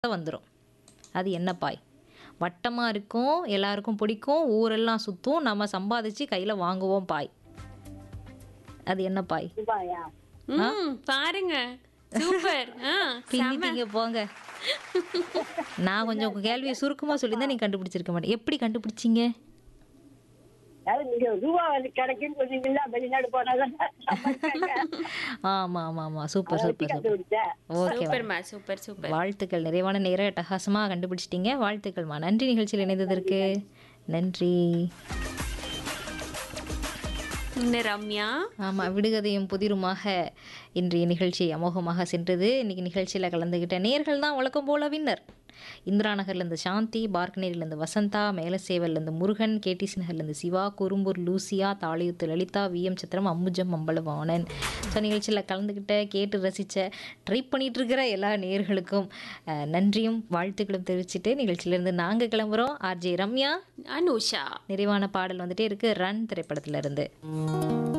வந்துரும் அது என்ன பாய் வட்டமாக இருக்கும் எல்லாருக்கும் பிடிக்கும் ஊரெல்லாம் சுற்றும் நம்ம சம்பாதிச்சு கையில் வாங்குவோம் பாய் அது என்ன பாய் ரூபாயா ம் பாருங்க சூப்பர் ஆ பின்னிட்டீங்க போங்க நான் கொஞ்சம் கேள்வியை சுருக்கமாக சொல்லியிருந்தா நீங்க கண்டுபிடிச்சிருக்க மாட்டேன் எப்படி கண்டுபிடிச்சீங்க அதாவது நீங்க ரூபா வந்து கிடைக்குன்னு சொன்னீங்களா வெளிநாடு போனாதான் ஆமாம் ஆமாம் ஆமாம் சூப்பர் சூப்பர் சூப்பர் கண்டுபிடிச்சேன் ஓகே சூப்பர்மா சூப்பர் சூப்பர் வாழ்த்துக்கள் நிறைவான நேர அட்டகாசமாக கண்டுபிடிச்சிட்டீங்க வாழ்த்துக்கள்மா நன்றி நிகழ்ச்சியில் இணைந்ததற்கு நன்றி இன்னும் ரம்யா ஆமாம் விடுகதையும் புதிருமாக இன்றைய நிகழ்ச்சி அமோகமாக சென்றது இன்னைக்கு நிகழ்ச்சியில் கலந்துக்கிட்ட நேர்கள் தான் வழக்கம் போல வின்னர் இந்திரா நகர்லேருந்து சாந்தி பார்க்கனேரிலேருந்து வசந்தா மேலசேவல்லேருந்து முருகன் கேடிசி நகர்லேருந்து Siva Kurumbur Lucia Thalaiyuthu Lalitha VM Chithiram Ambujam Ambalavanan so நிகழ்ச்சியில் கலந்துக்கிட்ட கேட்டு ரசித்த ட்ரை பண்ணிட்டு இருக்கிற எல்லா நேர்களுக்கும் அஹ், நன்றியும் வாழ்த்துக்களும் தெரிவிச்சுட்டு நிகழ்ச்சியிலேருந்து நாங்கள் கிளம்புறோம் ஆர்ஜே ரம்யா அனுஷா நிறைவான பாடல் வந்துட்டே இருக்கு ரன் திரைப்படத்துல இருந்து